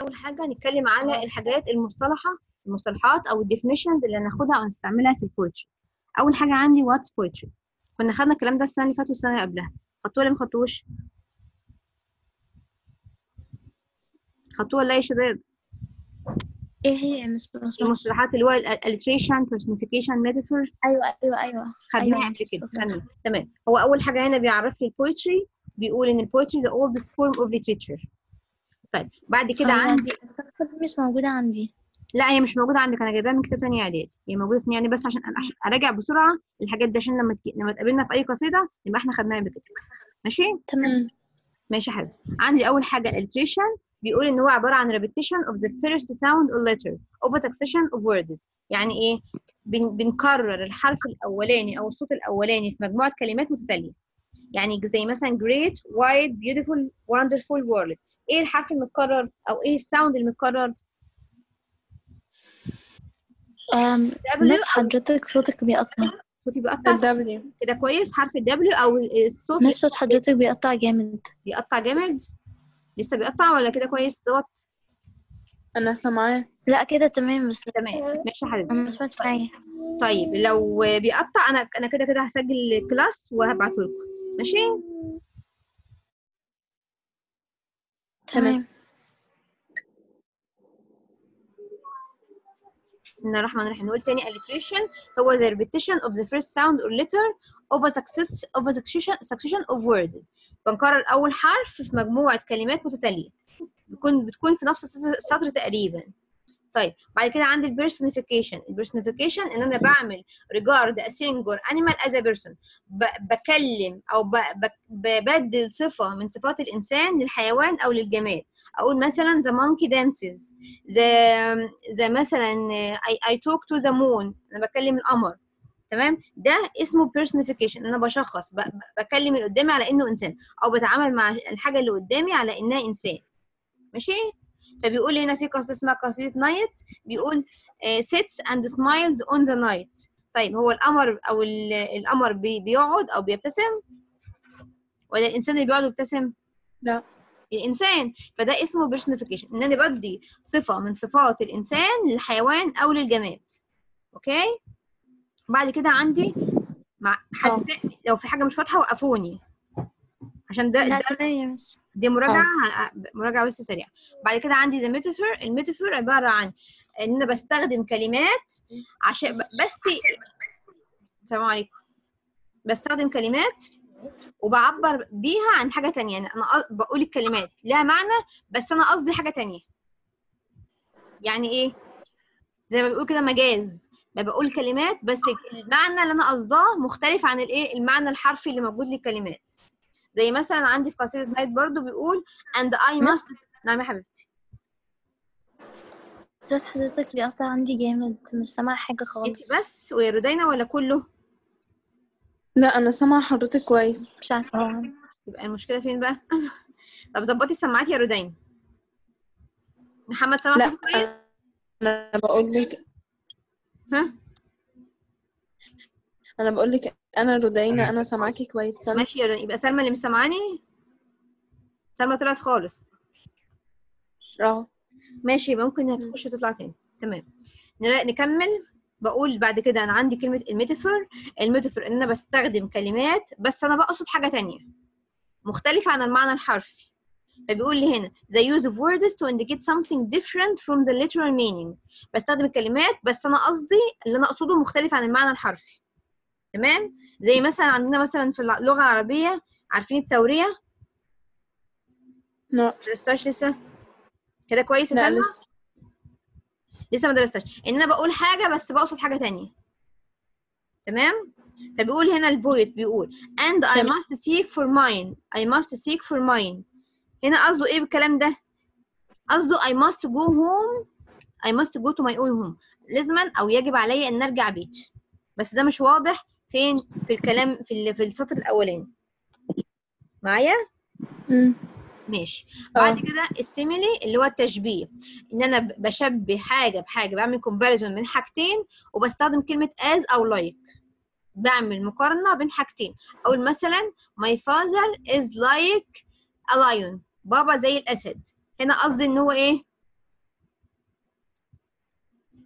اول حاجه نتكلم على الحاجات المصطلحه المصطلحات او الديفينيشنز اللي هناخدها او نستعملها في البويتري اول حاجه عندي واتس بويتري كنا خدنا الكلام ده السنه اللي فاتت والسنه اللي قبلها خدتوه ولا ما خدتوش خدتوه ولا إيه يا شباب ايه هي يا مس بس المصطلحات اللي هو الالتريشن personification metaphor ايوه ايوه ايوه خدناها أيوة، قبل كده شكراً. خدنا تمام هو اول حاجه هنا بيعرف لي البويتري بيقول ان البويتري the oldest form of literature طيب بعد كده هي عندي دي الصفحة دي مش موجودة عندي لا هي مش موجوده عندك انا جايباها من كتاب تاني اعدادي هي موجوده في يعني بس عشان عشان اراجع بسرعه الحاجات دي عشان لما تجي... لما تقابلنا في اي قصيده يبقى احنا خدناها قبل كده ماشي تمام ماشي يا حبيبتي عندي اول حاجه الالتريشن بيقول ان هو عباره عن repetition of the first sound or letter of a succession of words يعني ايه بن... بنكرر الحرف الاولاني او الصوت الاولاني في مجموعه كلمات متتاليه يعني زي مثلا great wide beautiful wonderful world ايه الحرف المتكرر او ايه الساوند المتكرر أم W مس أو حضرتك صوتك بيقطع صوتي بيقطع الدبليو كده كويس حرف الدبليو او الصوت مس صوت حضرتك بيقطع جامد بيقطع جامد لسه بيقطع ولا كده كويس دوت انا سامعاه لا كده تمام بس تمام ماشي يا حبيبتي انا ما سمعتش معايا طيب لو بيقطع انا انا كده كده هسجل الكلاس وهبعته لكم ماشي تمام بسم الله الرحمن الرحيم نقول تاني alliteration هو the repetition of the first sound or letter of a success of a succession succession of words بنكرر اول حرف في مجموعه كلمات متتاليه بتكون بتكون في نفس السطر- السطر تقريبا طيب بعد كده عندي البيرسونيفيكيشن البيرسونيفيكيشن ان انا بعمل regard a single animal as a person ب- بكلم او ب- ب- ببدل صفه من صفات الانسان للحيوان او للجماد اقول مثلا the monkey dances the the مثلا I, I talk to the moon انا بكلم القمر تمام ده اسمه personification انا بشخص ب- ب- بكلم اللي قدامي على انه انسان او بتعامل مع الحاجه اللي قدامي على انها انسان ماشي فبيقول هنا في قصيده اسمها قصيده نايت بيقول آه, sits and smiles on the night طيب هو القمر او ال- القمر بي بيقعد او بيبتسم ولا الانسان اللي بيقعد ويبتسم لا الانسان فده اسمه personification ان انا بدي صفه من صفات الانسان للحيوان او للجماد اوكي بعد كده عندي مع حد آه. فا- لو في حاجه مش واضحه وقفوني عشان ده لا ده تمام يا مس دي مراجعه مراجعه بس سريعه بعد كده عندي ذا ميتافور الميتافور عباره عن ان انا بستخدم كلمات عشان ب- بس السلام عليكم بستخدم كلمات وبعبر بيها عن حاجه تانية يعني انا قص- بقول الكلمات لها معنى بس انا قصدي حاجه تانية يعني ايه زي ما بيقول كده مجاز ما بقول كلمات بس المعنى اللي انا قصداه مختلف عن الايه المعنى الحرفي اللي موجود للكلمات زي مثلا عندي في قصيده نايت برضو بيقول and I must نعم يا حبيبتي صوت حضرتك بيقطع عندي جامد مش سامعة حاجة انت خالص بس ويا رودينا ولا كله لا انا سامعه حضرتك كويس مش عارفة يبقى المشكله فين بقى طب ظبطي السماعات يا رودين محمد سامع لا صوتي كويس انا بقول لك ها انا بقول لك انا رودينا انا سامعاكي كويس سامعة ماشي يا رودين يبقى سلمى اللي مش سامعاني سلمى طلعت خالص اه ماشي يبقى ممكن هتخش وتطلع تاني تمام نلا- نكمل بقول بعد كده انا عندي كلمه الميتافور الميتافور ان انا بستخدم كلمات بس انا بقصد حاجه تانية مختلفه عن المعنى الحرفي فبيقول لي هنا the use of words to indicate something different from the literal meaning بستخدم الكلمات بس انا قصدي اللي انا اقصده مختلف عن المعنى الحرفي تمام زي مثلا عندنا مثلا في اللغه العربيه عارفين التوريه لا درستهاش لسه كده كويس يا لا سلمى لسه لسه ما درستهاش ان انا بقول حاجه بس بقصد حاجه تانية تمام فبيقول هنا البويت بيقول and I تمام. must seek for mine I must seek for mine هنا قصده ايه بالكلام ده قصده I must go home I must go to my own home لازما او يجب علي ان ارجع بيتي بس ده مش واضح فين في الكلام في ال- في السطر الاولاني معايا مم. ماشي اه. بعد كده السيميلي اللي هو التشبيه ان انا ب- بشبه حاجه بحاجه بعمل كومباريزون بين حاجتين وبستخدم كلمه as او like بعمل مقارنه بين حاجتين اقول مثلا my father is like a lion بابا زي الاسد هنا قصدي ان هو ايه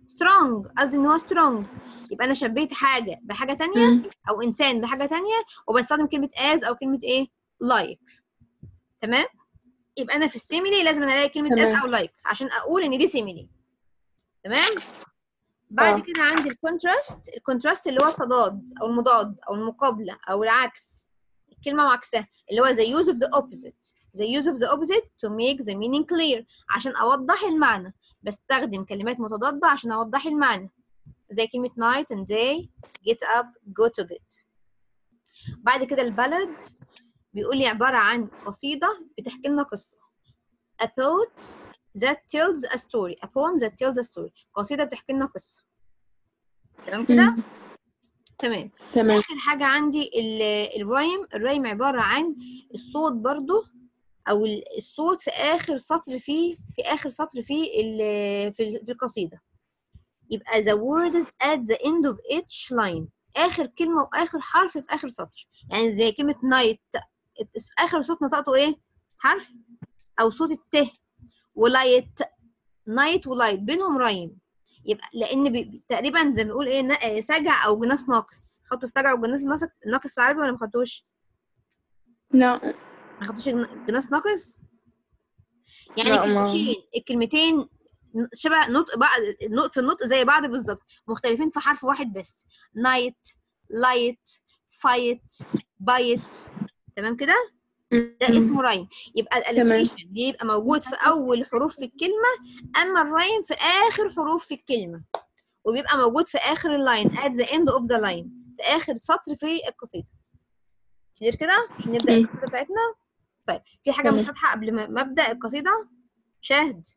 سترونج قصدي ان هو سترونج يبقى انا شبهت حاجه بحاجه تانية مم. او انسان بحاجه تانية وبستخدم كلمه از او كلمه ايه لايك تمام يبقى انا في السيميلي لازم أنا الاقي كلمه تمام. از او لايك عشان اقول ان دي سيميلي تمام بعد آه. كده عندي الكونتراست الكونتراست اللي هو التضاد او المضاد او المقابله او العكس الكلمه وعكسها اللي هو the use of the opposite the use of the opposite to make the meaning clear عشان اوضح المعنى بستخدم كلمات متضادة عشان اوضح المعنى زي كلمة night and day get up go to bed بعد كده البلد بيقول لي عبارة عن قصيدة بتحكي لنا قصة a poet that tells a story a poem that tells a story قصيدة بتحكي لنا قصة تمام كده مم. تمام تمام اخر حاجه عندي ال- الرايم الرايم عباره عن الصوت برضو او ال- الصوت في اخر سطر في في اخر سطر في ال- في ال- في القصيده يبقى the words at the end of each line اخر كلمه واخر حرف في اخر سطر يعني زي كلمه night اخر صوت نطقته ايه حرف او صوت الت ولايت نايت ولايت بينهم رايم يبقى لان بي... تقريبا زي ما بنقول ايه نا- سجع او جناس ناقص خدتوا سجع وجناس ناقص ناقص العربي ولا ما خدتوش؟ لا ما خدتوش جن- جناس ناقص؟ يعني لا، ما- الكلمتين الكلمتين شبه نطق بعض النطق في النطق زي بعض بالظبط مختلفين في حرف واحد بس نايت لايت فايت بايت تمام كده؟ ده مم. اسمه رايم يبقى الاليتريشن بيبقى موجود في اول حروف في الكلمه اما الرايم في اخر حروف في الكلمه وبيبقى موجود في اخر اللاين at the end of the line في اخر سطر في القصيده كتير كده عشان نبدا مم. القصيده بتاعتنا طيب في حاجه تمام. مش واضحه قبل ما ما ابدا القصيده شاهد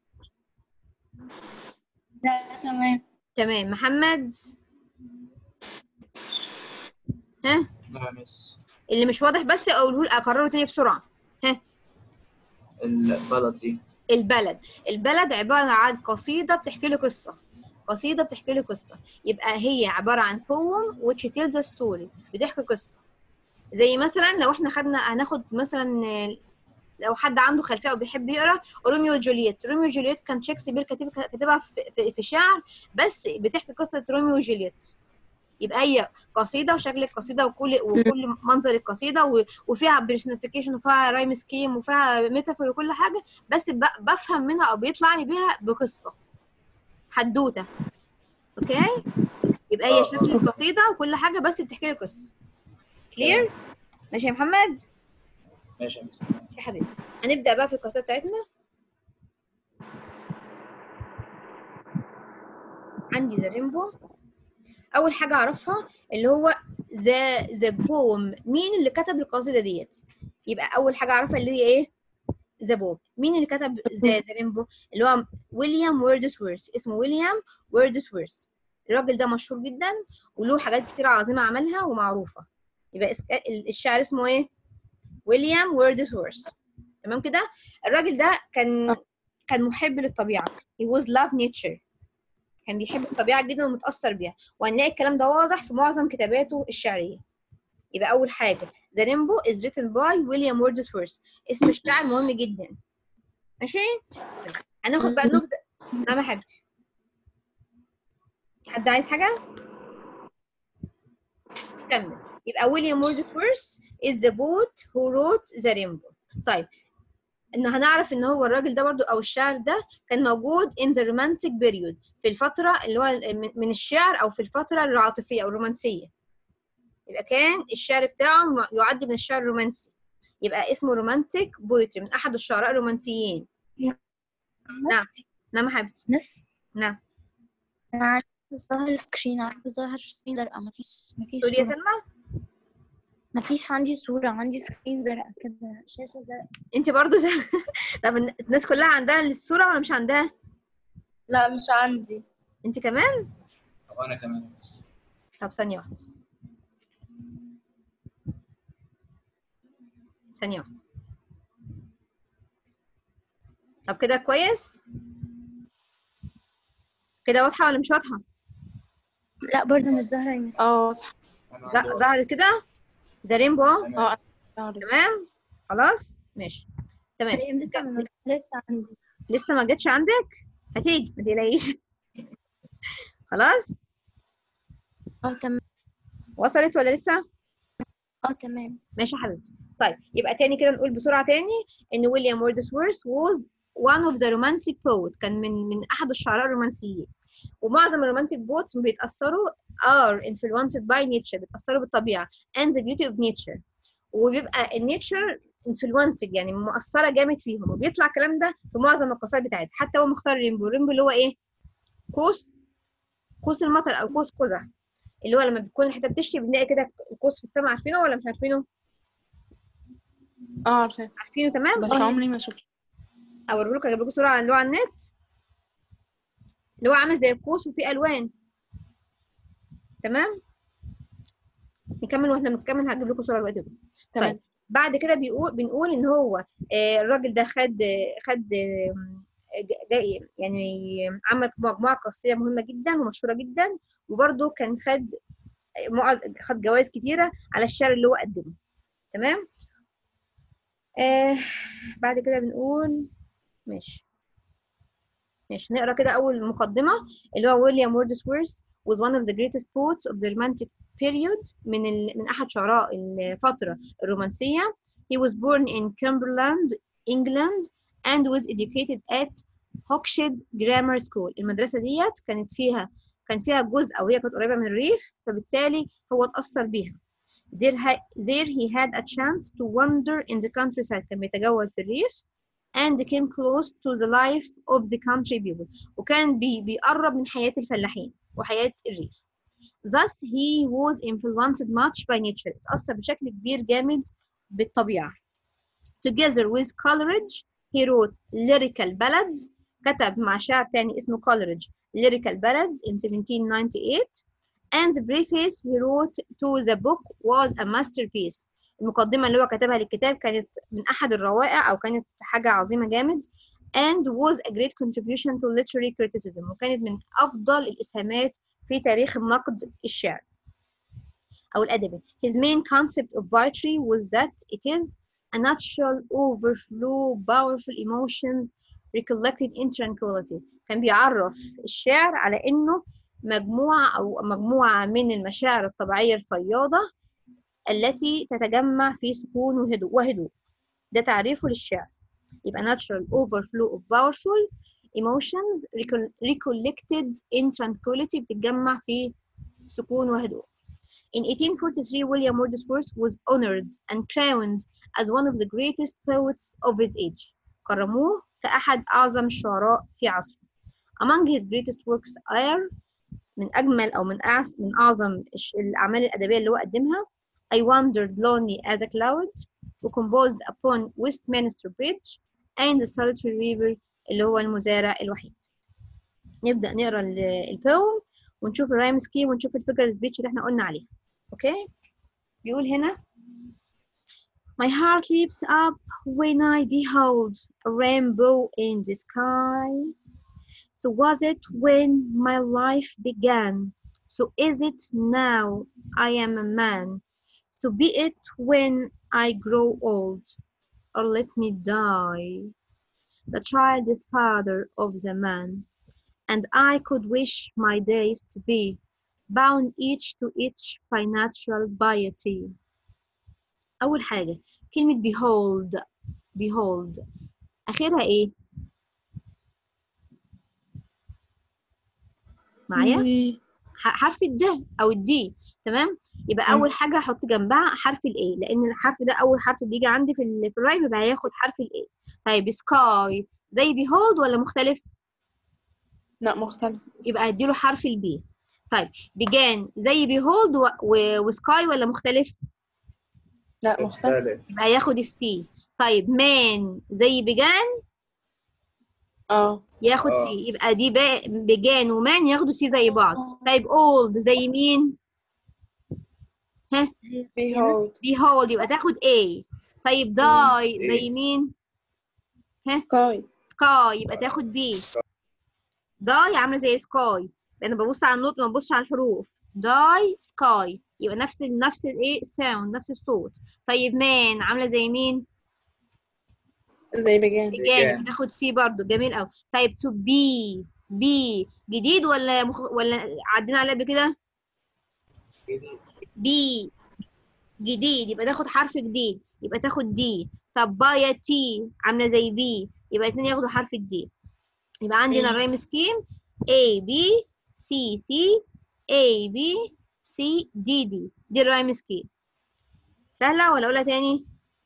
لا تمام تمام محمد ها لا مس اللي مش واضح بس اقوله اكرره تاني بسرعه البلد دي البلد البلد عبارة عن قصيدة بتحكي لي قصة قصيدة بتحكي لي قصة يبقى هي عبارة عن poem which tells a story بتحكي قصة زي مثلا لو احنا خدنا هناخد مثلا آه، لو حد عنده خلفية او بيحب يقرا روميو وجولييت روميو وجولييت كان شكسبير كاتب كاتبها في, في, في شعر بس بتحكي قصة روميو وجولييت يبقى هي قصيدة وشكل القصيدة وكل وكل منظر القصيدة و- وفيها بيرسونيفيكيشن وفيها رايم سكيم وفيها ميتافور وكل حاجة بس ب- بفهم منها او بيطلع لي بيها بقصه حدوته اوكي يبقى هي شكل القصيده وكل حاجه بس بتحكي لي قصه كلير ماشي يا محمد ماشي يا مس ماشي يا حبيبي هنبدا بقى في القصيده بتاعتنا عندي ذا ريمبو اول حاجه اعرفها اللي هو ذا ذا بوم مين اللي كتب القصيده ديت يبقى اول حاجه اعرفها اللي هي ايه ذا بوم مين اللي كتب ذا ذا ريمبو اللي هو ويليام ووردسورث اسمه ويليام ووردسورث الراجل ده مشهور جدا وله حاجات كتير عظيمه عملها ومعروفه يبقى اس- الشاعر اسمه ايه ويليام ووردسورث تمام كده الراجل ده كان كان محب للطبيعه he was love nature كان بيحب الطبيعه جدا ومتاثر بيها وهنلاقي الكلام ده واضح في معظم كتاباته الشعريه يبقى اول حاجه ذا ريمبو is written by ويليام ووردسورث اسم الشاعر مهم جدا ماشي طيب، هناخد بقى نبذه نعم يا حبيبتي حد عايز حاجه كمل يبقى ويليام ووردسورث is the poet who wrote the rainbow طيب ان هنعرف ان هو الراجل ده برضو او الشاعر ده كان موجود in the romantic period في الفتره اللي هو من- من الشعر او في الفتره العاطفيه او الرومانسيه يبقى كان الشعر بتاعه م- يعد من الشعر الرومانسي يبقى اسمه رومانتيك بويتري من احد الشعراء الرومانسيين نعم نعم يا حبيبتي ناس نعم انا عارفه ظاهر سكرين عارفه ظاهر سكرين زرقاء مفيش مفيش تقولي يا صورة. سلمى مفيش عندي صورة عندي سكرين زرقاء كده شاشة زرقاء انت برضو زي... طب الناس كلها عندها الصوره ولا مش عندها لا مش عندي انت كمان وانا كمان يا مس طب ثانيه واحده ثانيه واحده طب كده كويس كده واضحه ولا مش واضحه لا برضه مش ظاهرة يا مس اه صح انا لا عندي ظهر كده ذا رينبو تمام. اه عارف. تمام خلاص ماشي تمام هي لسه ما ظهرتش عندي لسه ما جتش عندك هتيجي ما تقلقيش خلاص اه تمام وصلت ولا لسه اه تمام ماشي يا حبيبتي طيب يبقى تاني كده نقول بسرعه تاني ان ويليام ووردسورث was one of the romantic poet كان من من احد الشعراء الرومانسيين ومعظم الرومانتيك بوتس بيتاثروا are influenced by nature بيتاثروا بالطبيعه and the beauty of nature وبيبقى النيتشر انفلونسد يعني مؤثره جامد فيهم وبيطلع الكلام ده في معظم القصائد بتاعتها حتى هو مختار الرينبو الرينبو اللي هو ايه قوس قوس المطر او قوس قزح اللي هو لما بتكون الحته بتشتي بنلاقي كده القوس في السماء عارفينه ولا مش عارفينه اه عارفة عارفينه تمام بس عمري ما شفت اوريه لكم اجيب لكم صوره عن اللي هو على النت اللي هو عامل زي القوس وفيه الوان تمام نكمل واحنا بنكمل هجيب لكم صوره دلوقتي تمام طيب. بعد كده بيقول بنقول ان هو آه، الراجل ده خد خد آم، ج- جاي يعني عمل مجموعه قصصيه مهمه جدا ومشهوره جدا وبرده كان خد معظ- خد جوائز كتيره على الشعر اللي هو قدمه تمام آه بعد كده بنقول ماشي ماشي نقرا كده اول مقدمه اللي هو ويليام ووردسورث was one of the greatest poets of the romantic period من ال... من احد شعراء الفتره الرومانسيه he was born in Cumberland England and was educated at Hogshead Grammar School المدرسه ديت كانت فيها كان فيها جزء او هي كانت قريبه من الريف فبالتالي هو اتاثر بيها there, ha- there he had a chance to wander in the countryside كان بيتجول في الريف and came close to the life of the country people وكان بي بيقرب من حياة الفلاحين وحياة الريف thus he was influenced much by nature اتأثر بشكل كبير جامد بالطبيعة together with Coleridge he wrote lyrical ballads كتب مع شاعر تاني اسمه Coleridge lyrical ballads in 1798 and the preface he wrote to the book was a masterpiece المقدمة اللي هو كتبها للكتاب كانت من أحد الروائع أو كانت حاجة عظيمة جامد and was a great contribution to literary criticism وكانت من أفضل الإسهامات في تاريخ النقد الشعر أو الأدبي. His main concept of poetry was that it is a natural overflow powerful emotions recollected in tranquility. كان بيعرف الشعر على إنه مجموعة أو مجموعة من المشاعر الطبيعية الفياضة التي تتجمع في سكون وهدوء وهدوء ده تعريفه للشعر يبقى natural overflow of powerful emotions recol- recollected in tranquility بتتجمع في سكون وهدوء In 1843, William Wordsworth was honored and crowned as one of the greatest poets of his age. كرموه كأحد أعظم الشعراء في عصره. Among his greatest works are من أجمل أو من أعس من أعظم الش- الأعمال الأدبية اللي هو قدمها I wandered lonely as a cloud وcomposed upon Westminster Bridge and the solitary river اللي هو المزارع الوحيد نبدأ نقرا ال- البوم ونشوف الرايم سكيم ونشوف الفيجر سبيتش اللي احنا قلنا عليها اوكي بيقول هنا My heart leaps up when I behold a rainbow in the sky. So was it when my life began. So is it now I am a man. So be it when I grow old, or let me die. The child is father of the man, and I could wish my days to be bound each to each by natural piety. أول حاجة كلمة behold behold آخرها إيه؟ معايا؟ دي ح- حرف الد او الدي تمام يبقى مم. اول حاجه احط جنبها حرف الاي لان الحرف ده اول حرف بيجي عندي في ال- في الرايم يبقى هياخد حرف الاي طيب سكاي زي بيهولد ولا مختلف لا مختلف يبقى هديله حرف البي طيب بيجان زي بيهولد و... و... وسكاي ولا مختلف لا مختلف مختلف يبقى هياخد السي طيب مان زي بيجان اه ياخد آه. سي يبقى دي با- بيجان ومان ياخدوا سي زي بعض طيب اولد زي مين behold behold يبقى تاخد A طيب die A. زي مين؟ sky sky يبقى تاخد B die عاملة زي sky لأن ببص على النوت ما ببصش على الحروف die sky يبقى نفس ال نفس الايه sound نفس الصوت طيب man عاملة زي مين؟ زي began began began. بتاخد C برضو جميل أوي طيب to be بي جديد ولا مخ... ولا عدينا عليه قبل كده كده بي جديد يبقى تاخد حرف جديد يبقى تاخد دي طب بايا تي عامله زي بي يبقى اتنين ياخدوا حرف الدي يبقى عندنا مم. الرايم سكيم A B C C A B C D D دي الرايم سكيم سهله ولا اقولها تاني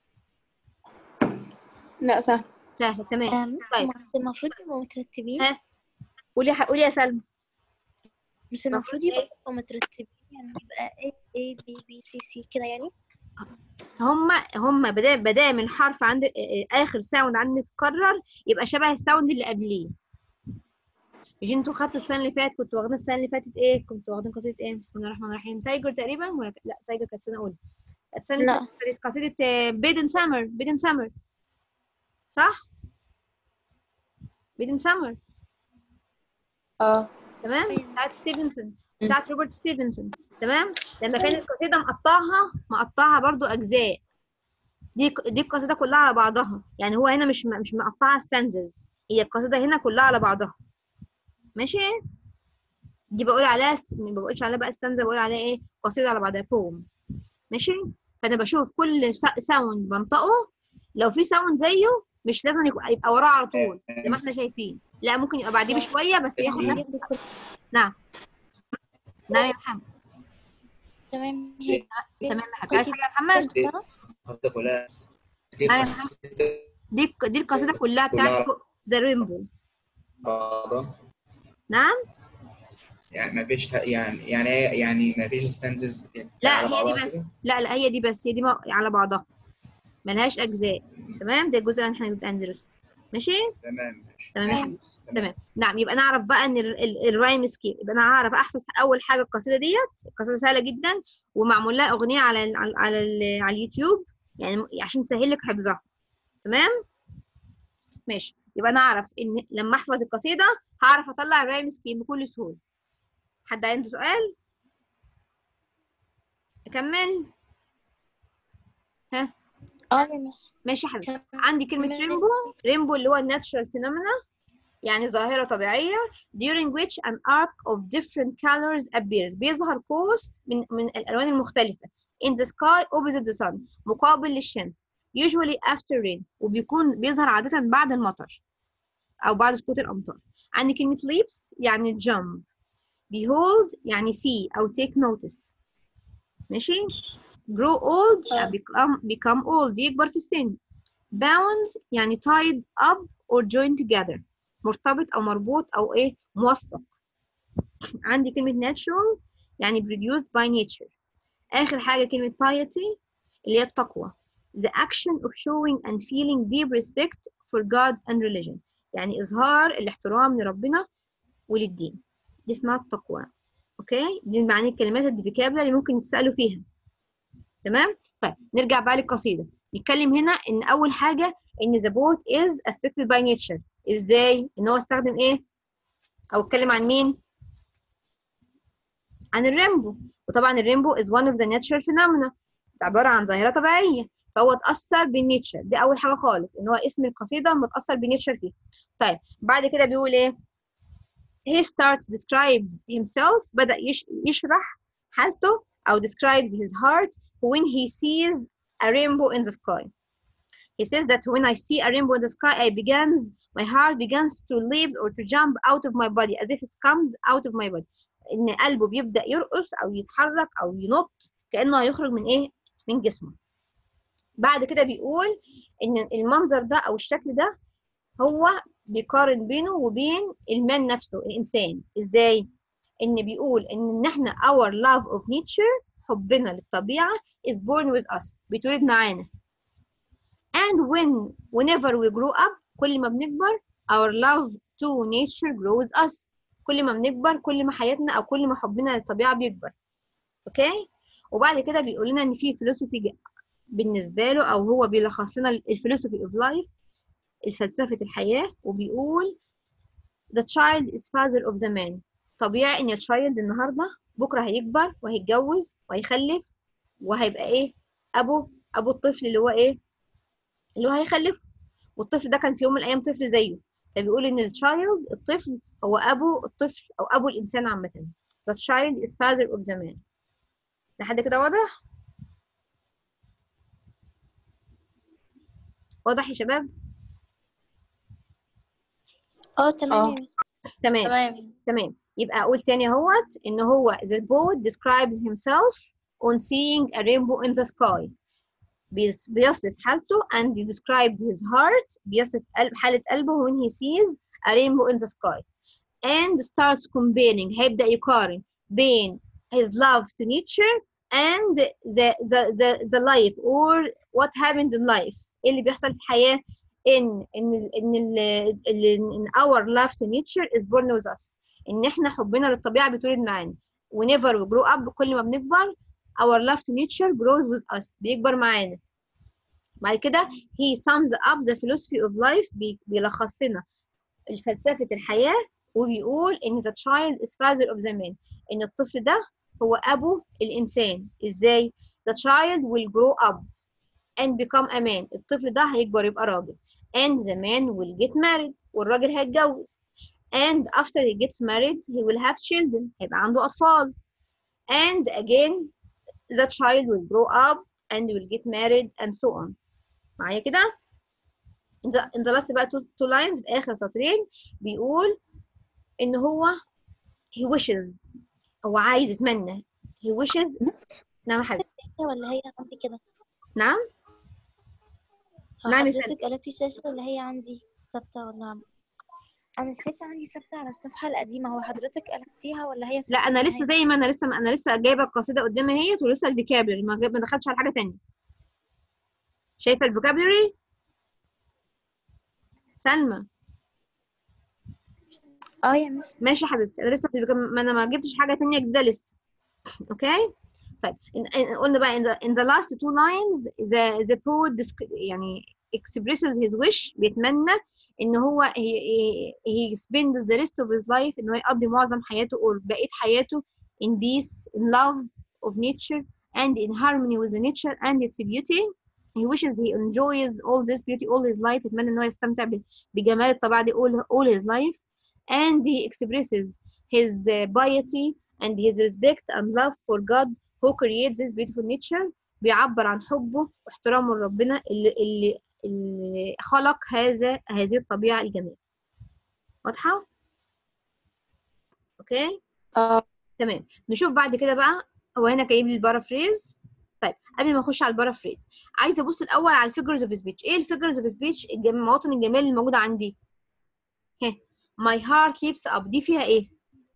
لا سهل سهله تمام أم، طيب. بس المفروض يبقوا مترتبين ها. قولي ح- قولي يا سلمى مش المفروض يبقوا مترتبين يعني يبقى A A B B C C كده يعني هما هما بدأ بدأ من حرف عند اخر ساوند عندك اتكرر يبقى شبه الساوند اللي قبليه مش انتوا خدتوا السنه اللي فاتت كنتوا واخدين السنه اللي فاتت ايه كنتوا واخدين قصيده ايه بسم الله الرحمن الرحيم تايجر تقريبا ولا ك- لا تايجر كانت سنه اولى كانت السنه اللي لا. فاتت كانت قصيده بيدن سمر بيدن سمر صح بيدن سمر اه تمام بتاعت ستيفنسون بتاعت روبرت ستيفنسون تمام لما كانت القصيده مقطعها مقطعها برضو اجزاء دي دي القصيده كلها على بعضها يعني هو هنا مش مش مقطعها ستانزز هي القصيده هنا كلها على بعضها ماشي دي بقول عليها ست... ما بقولش عليها بقى ستانزا بقول عليها ايه قصيده على بعضها بوم ماشي فانا بشوف كل سا- ساوند بنطقه لو في ساوند زيه مش لازم يبقى, يبقى وراه على طول زي ما احنا شايفين لا ممكن يبقى بعديه بشويه بس ياخد نفس نعم نعم يا محمد تمام هي تمام يا حبيبي عايز حاجه يا محمد قصيدة كلها دي أنا- قصيدة دي دي القصيده كلها بتاعت ذا رينبو بعضها نعم يعني ما فيش يعني يعني إيه- يعني ما فيش ستانزز لا على هي بعضها دي بس كده لا لا هي دي بس هي دي م- على بعضها ملهاش اجزاء تمام ده الجزء اللي احنا بنبقى ندرسه ماشي تمام ماشي تمام يا حبيبي. بس، تمام نعم يبقى نعرف بقى ان ال- ال- الرايم سكيم يبقى انا هعرف احفظ اول حاجه القصيده ديت القصيده سهله جدا ومعمول لها اغنيه على ال على على, ال على اليوتيوب يعني م- عشان تسهل لك حفظها تمام ماشي يبقى انا اعرف ان لما احفظ القصيده هعرف اطلع الرايم سكيم بكل سهوله حد عنده سؤال اكمل اه يا مس ماشي يا حبيبي تمام. عندي كلمة تمام. ريمبو ريمبو اللي هو natural phenomena يعني ظاهرة طبيعية during which an arc of different colors appears بيظهر قوس من من الألوان المختلفة in the sky opposite the sun مقابل للشمس usually after rain وبيكون بيظهر عادة بعد المطر أو بعد سقوط الأمطار عندي كلمة leaps يعني jump behold يعني see أو take notice ماشي grow old آه. become become old يكبر في السن bound يعني tied up or joined together مرتبط او مربوط او ايه موثق عندي كلمة natural يعني produced by nature آخر حاجة كلمة piety اللي هي التقوى the action of showing and feeling deep respect for God and religion يعني إظهار الاحترام لربنا وللدين دي اسمها التقوى اوكي دي معنى الكلمات الفيكابلر اللي ممكن يتسألوا فيها تمام طيب نرجع بقى للقصيدة نتكلم هنا ان اول حاجة ان the boat is affected by nature ازاي ان هو استخدم ايه او اتكلم عن مين عن الريمبو وطبعا الريمبو is one of the natural phenomena ده عبارة عن ظاهرة طبيعية فهو اتأثر بالنيتشر دي أول حاجة خالص إن هو اسم القصيدة متأثر بالنيتشر فيه طيب بعد كده بيقول إيه he starts describes himself بدأ يش يشرح حالته أو describes his heart when he sees a rainbow in the sky he says that when I see a rainbow in the sky I begins my heart begins to leap or to jump out of my body as if it comes out of my body ان قلبه بيبدا يرقص او يتحرك او ينط كانه هيخرج من ايه من جسمه بعد كده بيقول ان المنظر ده او الشكل ده هو بيقارن بينه وبين المان نفسه الانسان ازاي ان بيقول ان احنا our love of nature حبنا للطبيعه is born with us بيتولد معانا and when whenever we grow up كل ما بنكبر our love to nature grows us كل ما بنكبر كل ما حياتنا او كل ما حبنا للطبيعه بيكبر اوكي وبعد كده بيقول لنا ان في فلسفي بالنسبه له او هو بيلخص لنا الفلسفي اوف لايف الفلسفه الحياه وبيقول the child is father of the man طبيعي ان التشايلد النهارده بكره هيكبر وهيتجوز وهيخلف وهيبقى ايه ابو ابو الطفل اللي هو ايه اللي هو هيخلفه والطفل ده كان في يوم من الايام طفل زيه فبيقول ان التشايلد الطفل هو ابو الطفل او ابو الانسان عامه the child is father of the man لحد كده واضح واضح يا شباب اه تمام تمام تمام تمام يبقى اقول تاني اهوت ان هو the poet describes himself on seeing a rainbow in the sky بيص- بيصف حالته and he describes his heart بيصف قلب حالة قلبه when he sees a rainbow in the sky and starts comparing هيبدأ يقارن بين his love to nature and the, the, the, the life or what happened in life ايه اللي بيحصل في الحياة in in in, in, in, in our love to nature is born with us ان احنا حبنا للطبيعة بيتولد معانا whenever we grow up كل ما بنكبر our love to nature grows with us بيكبر معانا بعد كده he sums up the philosophy of life بي- بيلخص لنا فلسفة الحياة وبيقول إن the child is father of the man إن الطفل ده هو أبو الإنسان إزاي؟ the child will grow up and become a man الطفل ده هيكبر يبقى راجل and the man will get married والراجل هيتجوز and after he gets married he will have children هيبقى عنده أطفال and again the child will grow up and will get married and so on معايا كده in the, in the last بقى two, two lines في آخر سطرين بيقول إن هو he wishes هو عايز يتمنى he wishes نعم يا حبيبتي ولا هي عندي كده نعم هو نعم يا سلمى. حضرتك قلبتي الشاشة ولا هي عندي ثابتة ولا أنا الشاشة عندي ثابتة على الصفحة القديمة هو حضرتك قلبتيها ولا هي لا ثابتة أنا زي لسه ما هي؟ زي ما أنا لسه أنا لسه جايبة القصيدة قدامي اهيت ولسه الفوكابلري ما جا- ما دخلتش على حاجة تانية شايفة الفوكابلري سلمى اه يا مس ماشي يا حبيبتي انا لسه في الفوكاب- ما انا ما جبتش حاجه تانية جديده لسه اوكي طيب إن- إن- قلنا بقى in the, in the last two lines the the poet descri- يعني expresses his wish بيتمنى ان هو he, he, he spends the rest of his life ان هو يقضي معظم حياته او بقيه حياته in peace in love of nature and in harmony with the nature and its beauty he wishes he enjoys all this beauty all his life يتمنى ان هو يستمتع ب- بجمال الطبيعه دي all, all his life and he expresses his uh, piety and his respect and love for God who creates this beautiful nature بيعبر عن حبه واحترامه لربنا اللي, اللي, اللي خلق هذا هذه الطبيعة الجميلة واضحة؟ اوكي اه تمام نشوف بعد كده بقى هو هنا جايب لي البارافريز طيب قبل ما اخش على البارافريز عايزه ابص الاول على الفيجرز اوف سبيتش ايه الفيجرز اوف سبيتش مواطن الجمال اللي موجوده عندي ها my heart leaps up دي فيها ايه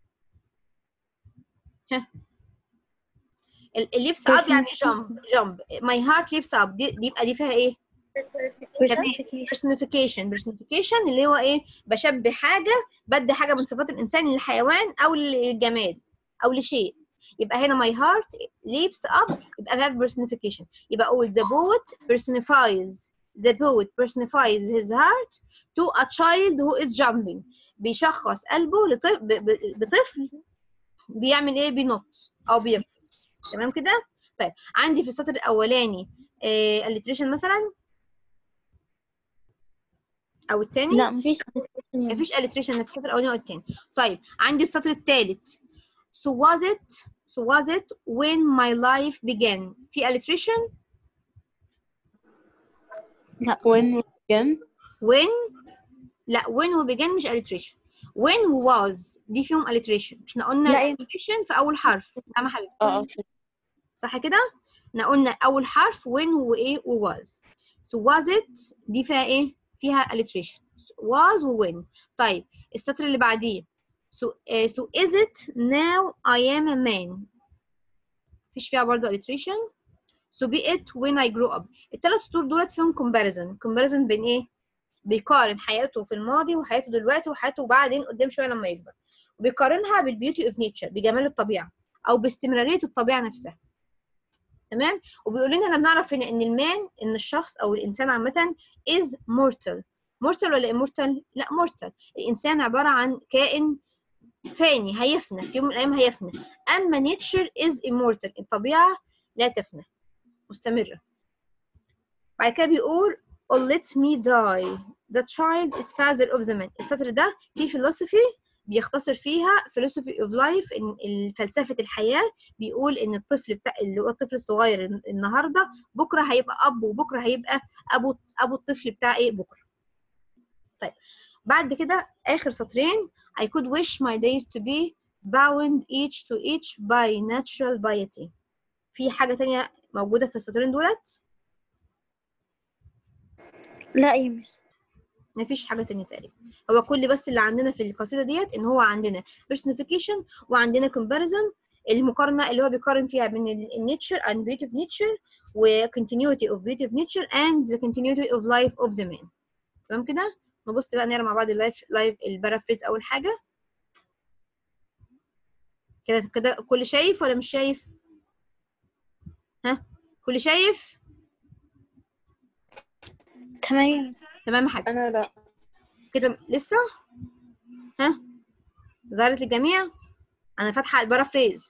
ها الليبس اب يعني جامب جامب my heart leaps up دي دي يبقى دي فيها ايه تمام personification personification اللي هو ايه بشبه حاجه بدي حاجه من صفات الانسان للحيوان او للجماد او لشيء يبقى هنا my heart leaps up يبقى فيها personification يبقى اقول the poet personifies the poet personifies his heart to a child who is jumping بيشخص قلبه لطفل بطفل بيعمل ايه بينط او بيقفز تمام كده طيب عندي في السطر الاولاني آه alliteration مثلا او الثاني لا مفيش مفيش alliteration في السطر الاولاني او الثاني طيب عندي السطر الثالث so was it so was it when my life began في alliteration لا when again when لا when و began مش alliteration when و was دي فيهم alliteration احنا قلنا لا، يا- alliteration في اول حرف نعم يا حبيبتي اه اه صح كده احنا قلنا اول حرف when وايه و was so was it دي فيها ايه فيها alliteration was و when طيب السطر اللي بعديه so, uh, so is it now I am a man مفيش فيها برضه alliteration so be it when I grow up الثلاث سطور دولت فيهم comparison comparison بين ايه بيقارن حياته في الماضي وحياته دلوقتي وحياته بعدين قدام شويه لما يكبر وبيقارنها بالبيوتي اوف نيتشر بجمال الطبيعه او باستمراريه الطبيعه نفسها تمام وبيقول لنا احنا بنعرف هنا ان المان ان الشخص او الانسان عامه is mortal mortal ولا immortal لا mortal الانسان عباره عن كائن فاني هيفنى في يوم من الايام هيفنى اما nature is immortal الطبيعه لا تفنى مستمره بعد كده بيقول or let me die the child is father of the man السطر ده فيه philosophy بيختصر فيها philosophy of life إن ال- فلسفة الحياة بيقول إن الطفل بتاع اللي هو الطفل الصغير الن- النهاردة بكرة هيبقى أب وبكرة هيبقى أبو أبو الطفل بتاع إيه بكرة طيب بعد كده آخر سطرين I could wish my days to be bound each to each by natural piety في حاجة تانية موجودة في السطرين دولت لا يا مس مفيش حاجة تانية تقريبا هو كل بس اللي عندنا في القصيدة ديت ان هو عندنا personification وعندنا comparison المقارنة اللي هو بيقارن فيها بين ال- nature and beauty of nature و continuity of beauty of nature and the continuity of life of the man تمام كده نبص بقى نقرا مع بعض اللايف لايف البارافريز اول حاجة كده كده كل شايف ولا مش شايف ها كل شايف تمام يا مس تمام يا حاج انا لا كده لسه ها ظهرت للجميع انا فاتحه البارافريز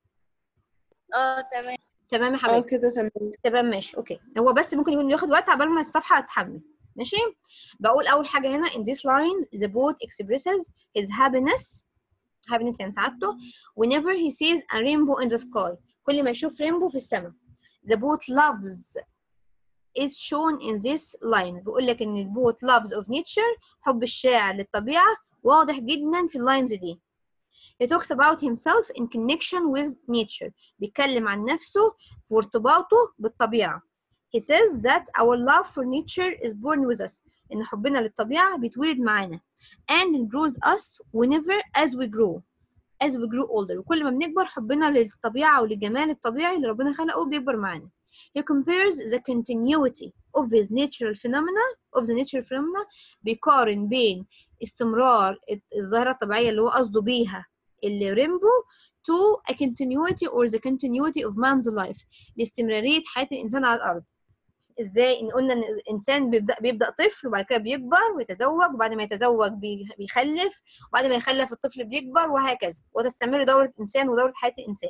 اه تمام تمام يا اه حبايبي كده تمام تمام ماشي اوكي هو بس ممكن يكون ياخد وقت عبال ما الصفحه تتحمل ماشي بقول اول حاجه هنا in this line the boat expresses his happiness happiness يعني سعادته whenever he sees a rainbow in the sky كل ما يشوف رينبو في السماء the boat loves is shown in this line بيقول لك ان البوت loves of nature حب الشاعر للطبيعه واضح جدا في اللاينز دي He talks about himself in connection with nature بيتكلم عن نفسه وارتباطه بالطبيعة He says that our love for nature is born with us إن حبنا للطبيعة بيتولد معانا and it grows us whenever as we grow as we grow older وكل ما بنكبر حبنا للطبيعة وللجمال الطبيعي اللي ربنا خلقه بيكبر معانا He compares the continuity of his natural phenomena of the natural phenomena بيقارن بين استمرار الظاهرة الطبيعية اللي هو قصده بيها الريمبو to a continuity or the continuity of man's life لاستمرارية حياة الإنسان على الأرض ازاي ان قلنا ان الانسان بيبدا بيبدا طفل وبعد كده بيكبر ويتزوج وبعد ما يتزوج بي- بيخلف وبعد ما يخلف الطفل بيكبر وهكذا وتستمر دوره الانسان ودوره حياه الانسان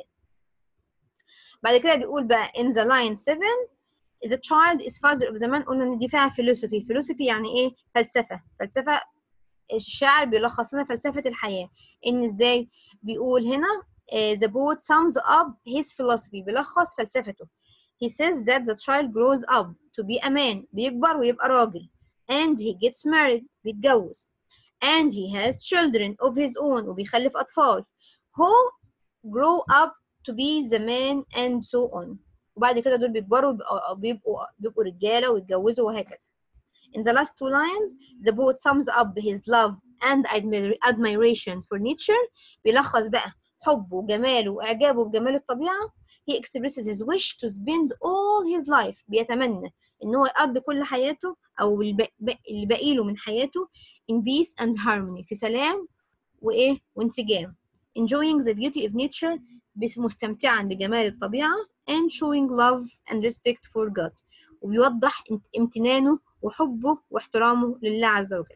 بعد كده بيقول بقى in the line 7 the child is father of the man قلنا ان دي فيها philosophy philosophy يعني ايه فلسفه فلسفه الشاعر بيلخص لنا فلسفه الحياه ان ازاي بيقول هنا آه، the poet sums up his philosophy بيلخص فلسفته he says that the child grows up to be a man بيكبر ويبقى راجل and he gets married بيتجوز and he has children of his own وبيخلف أطفال who grow up to be the man and so on وبعد كده دول بيكبروا بيبقوا بيبقوا, بيبقوا رجالة ويتجوزوا وهكذا In the last two lines, the poet sums up his love and admir- admiration for nature بيلخص بقى حبه وجماله وإعجابه بجمال الطبيعة he expresses his wish to spend all his life بيتمنى ان هو يقضي كل حياته او الب- ب- اللي باقي له من حياته in peace and harmony في سلام وايه وانسجام enjoying the beauty of nature بس- مستمتعا بجمال الطبيعة and showing love and respect for God وبيوضح امت- امتنانه وحبه واحترامه لله عز وجل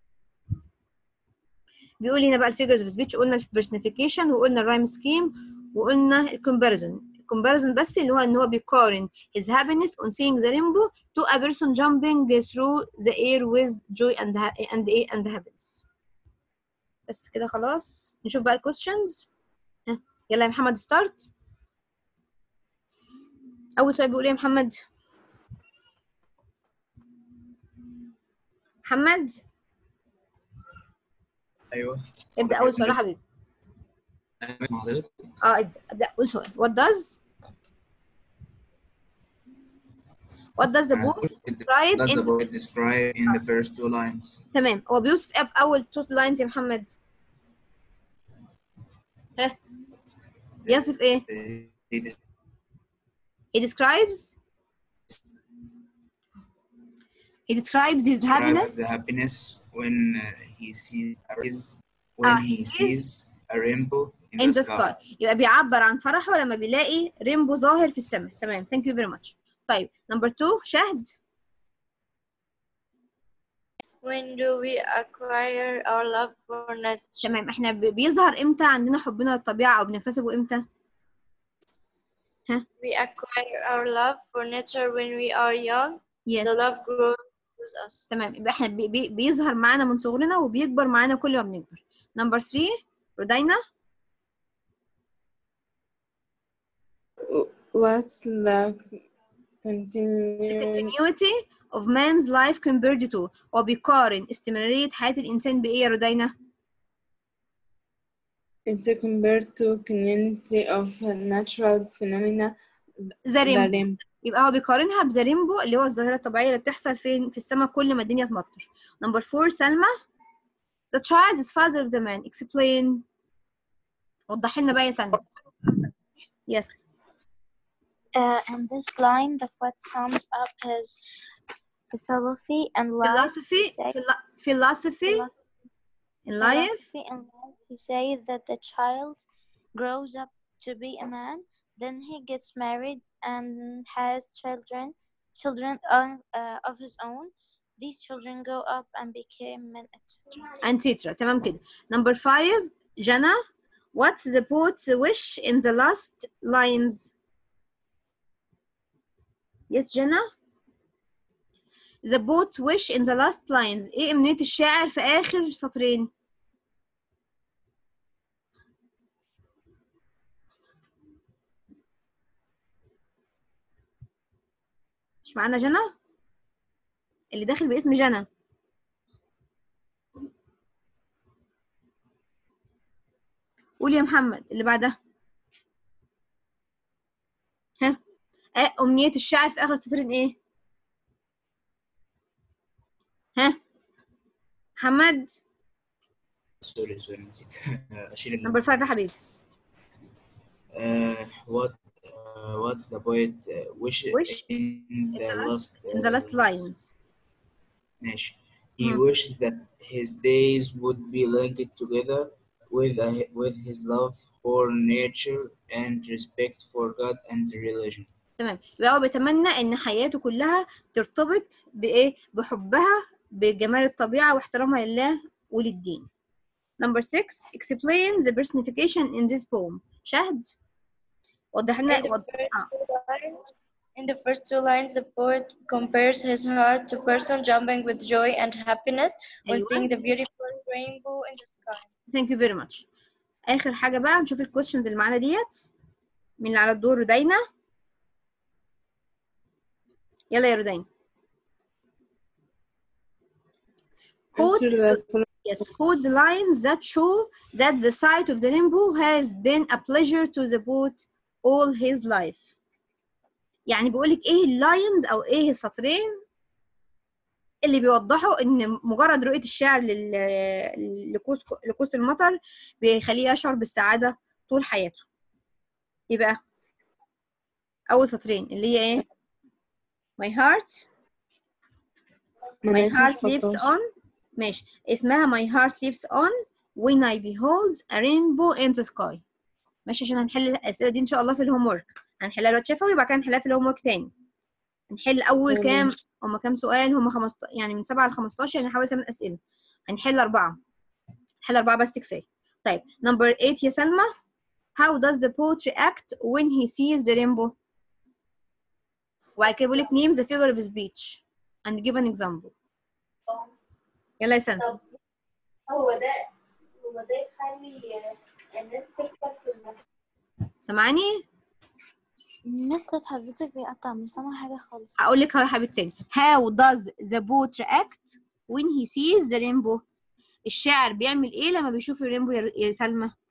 بيقول هنا بقى الفيجرز اوف سبيتش قلنا البرسونيفيكيشن وقلنا الرايم سكيم وقلنا الكومباريزون الكومباريزون بس اللي هو ان هو بيقارن his happiness on seeing the rainbow to a person jumping through the air with joy and ha- and and, and happiness بس كده خلاص نشوف بقى الكويستشنز يلا يا محمد ستارت اول سؤال بيقول ايه يا محمد محمد ايوه ابدا اول سؤال يا حبيبي مع حضرتك اه ابدا ابدا اول سؤال what does what does the أنا book هقول describe does the in poet describe in the first two lines تمام هو بيوصف ايه في اول two lines يا محمد ها يصف ايه He he describes he describes his describes happiness the happiness when uh, he sees is when Ah, he he sees a rainbow in, in the, the sky. sky يبقى بيعبر عن فرحه لما بيلاقي رينبو ظاهر في السماء تمام thank you very much طيب نمبر 2 شهد When do we acquire our love for nature? تمام احنا ب- بيظهر امتى عندنا حبنا للطبيعه او بنكتسبه امتى We acquire our love for nature when we are young. yes The love grows with us. تمام يبقى احنا بي بي بيظهر معانا من صغرنا وبيكبر معانا كل ما بنكبر نمبر 3 رودينا What's the the continuing continuity of man's life compared to هو بيقارن استمرارية حياة الإنسان بإيه يا رودينا؟ It's compared to community of natural phenomena ذا the ريمبو rim. يبقى هو بيقارنها بذا ريمبو اللي هو الظاهرة الطبيعية اللي بتحصل فين في السماء كل ما الدنيا تمطر نمبر 4 سلمى The child is father of the man explain وضحي لنا بقى يا سلمى Yes Uh, in this line, the poet sums up his philosophy and life. philosophy He say- philo- philosophy philosophy in life philosophy in life. He says that the child grows up to be a man, then he gets married and has children, children of, uh, of his own. These children grow up and become men, etc. etc. تمام كده. Number five, Jana. What's the poet's wish in the last lines? Yes, Jana. The poet's wish in the last lines. ايه أمنية الشاعر في آخر سطرين؟ مش معانا جنى؟ اللي داخل باسم جنى. قول يا محمد اللي بعدها ها آه أمنية الشاعر في آخر سطرين إيه؟ ها محمد سوري سوري نسيت اشيل نمبر فايف يا حبيبي uh, what uh, what's the poet uh, wish, Wish in the the last in the last uh, lines ماشي he Hmm. wishes that his days would be linked together with a, with his love for nature and respect for God and religion تمام يبقى هو بيتمنى ان حياته كلها ترتبط بايه بحبها بجمال الطبيعه واحترامها لله وللدين number 6 explain the personification in this poem شهد وضح لنا In the وض... first two lines, in the first two lines, the poet compares his heart to person jumping with joy and happiness when أيوة. seeing the beautiful rainbow in the sky. thank you very much اخر حاجه بقى نشوف الكويشنز اللي معانا ديت مين اللي على الدور رودينا يلا يا رودينا quote Answer the following Yes, quote the lines that show that the sight of the rainbow has been a pleasure to the poet all his life. يعني بيقولك ايه اللاينز او ايه السطرين اللي بيوضحوا ان مجرد رؤية الشاعر لل- لكوس لكوس المطر بيخليه يشعر بالسعادة طول حياته. يبقى أول سطرين اللي هي ايه؟ My heart My مناسب heart lives 15 on ماشي اسمها My heart lives on when I behold a rainbow in the sky ماشي عشان هنحل الأسئلة دي إن شاء الله في الهوم ورك هنحلها دلوقتي شفوي وبعد كده هنحلها في الهوم ورك تاني هنحل أول تمام. كام هما كام سؤال هما 15 يعني من 7 ل 15 يعني حوالي 8 أسئلة هنحل أربعة هنحل أربعة بس كفاية طيب نمبر 8 يا سلمى How does the poet react when he sees the rainbow وبعد كده بيقول لك name the figure of speech and give an example يلا يا سلمى هو ده هو ده يخلي الناس تكتب في المكان سامعاني مستر حضرتك بيقطع مش سامعة حاجة خالص هقول لك اهو يا حبيبتي تاني how does the poet react when he sees the rainbow الشاعر بيعمل ايه لما بيشوف الرينبو يا يا سلمى